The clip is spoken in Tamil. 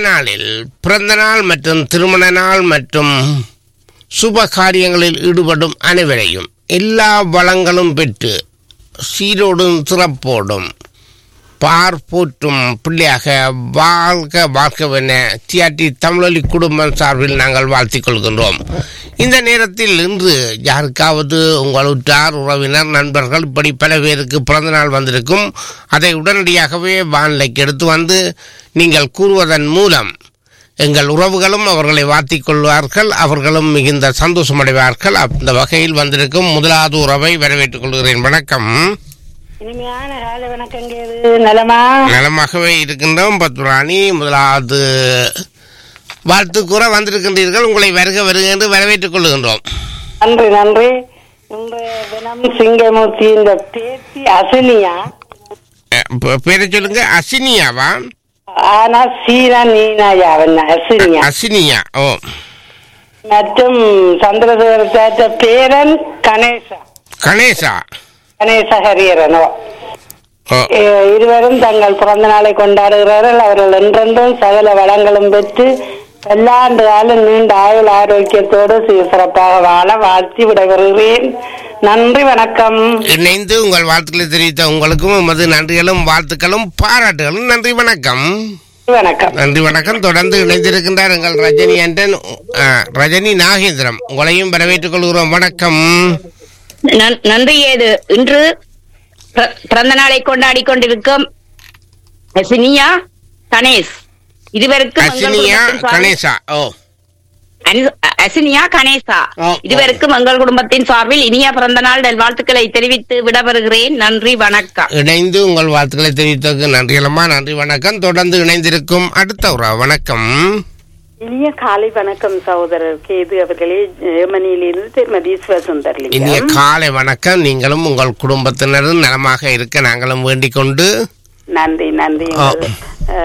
நாளில் பிறந்த நாள் மற்றும் திருமண நாள் மற்றும் சுப காரியங்களில் ஈடுபடும் அனைவரையும் எல்லா வளங்களும் பெற்று சீரோடும் சிறப்போடும் பார் போற்றும் பிள்ளையாக வாழ்க வாழ்கவென டிஆர்டி தமிழொலி குடும்பம் சார்பில் நாங்கள் வாழ்த்திக் கொள்கின்றோம் இந்த நேரத்தில் இன்று யாருக்காவது உங்கள் உற்றார் உறவினர் நண்பர்கள் இப்படி பல பேருக்கு பிறந்த நாள் வந்திருக்கும் அதை உடனடியாகவே வானிலைக்கு எடுத்து வந்து நீங்கள் கூறுவதன் மூலம் எங்கள் உறவுகளும் அவர்களை வாழ்த்திக் கொள்வார்கள் அவர்களும் மிகுந்த சந்தோஷமடைவார்கள் அந்த வகையில் வந்திருக்கும் முதலாவது உறவை வரவேற்றுக் கொள்கிறேன் வணக்கம் இனிமையான காலை வணக்கங்க இது நலமா நலமாகவே இருக்கின்றோம் பத்மராணி முதலாவது வாழ்த்து கூற வந்திருக்கின்றீர்கள் உங்களை வருக வருக என்று வரவேற்றுக் கொள்கின்றோம் நன்றி நன்றி இன்றைய தினம் சிங்கமூர்த்தி இந்த பேத்தி அசனியா அஹ், பே- பேரை சொல்லுங்க அசினியாவா ஆனா சீனா நீனாயா அவன் அசினியா அசினியா ஓ மற்றும் சந்திரசேகர சாத்த பேரன் கணேசா கணேசா கணேச ஹரியரனோ ஓ எ- இருவரும் தங்கள் பிறந்த நாளை கொண்டாடுகிறார்கள் அவர்கள் என்றென்றும் சகல வளங்களும் பெற்று பல்லாண்டு காலம் நீண்ட ஆயுள் ஆரோக்கியத்தோடு சீர் சிறப்பாக வாழ வாழ்த்தி விடைபெறுகிறேன் நன்றி வணக்கம் இணைந்து உங்கள் வாழ்த்துக்களை தெரிவித்த உங்களுக்கும் எமது நன்றிகளும் வாழ்த்துக்களும் பாராட்டுகளும் நன்றி வணக்கம் வணக்கம் நன்றி வணக்கம் தொடர்ந்து இணைந்திருக்கின்றார் எங்கள் ரஜினி அண்டன் அஹ், ரஜினி நாகேந்திரம் உங்களையும் வரவேற்றுக் கொள்கிறோம் வணக்கம் நன்- நன்றி ஏது இன்று பிற- பிறந்த நாளை கொண்டாடி கொண்டிருக்கும் அசினியா கணேஷ் இருவருக்கும் எங்கள் அசினியா குடும்பத்தின் சார்பில்- கணேசா ஓ அனி- அசினியா கணேசா ஆ, இருவருக்கும் எங்கள் குடும்பத்தின் சார்பில் இனிய பிறந்த நாள் நல்வாழ்த்துக்களை தெரிவித்து விடவருகிறேன் நன்றி வணக்கம் இணைந்து உங்கள் வாழ்த்துக்களை தெரிவித்ததற்கு நன்றிகளம்மா நன்றி வணக்கம் தொடர்ந்து இணைந்திருக்கும் அடுத்த உறா வணக்கம் இனிய காலை வணக்கம் சகோதரர் கேது அவர்களே ஜெர்மனியிலிருந்து திருமதி இனிய சிவசுந்தர்லிங்கம் காலை வணக்கம் நீங்களும் உங்கள் குடும்பத்தினரும் நலமாக இருக்க நாங்களும் வேண்டிக் கொண்டு நன்றி நன்றி ஆ. உங்கள்,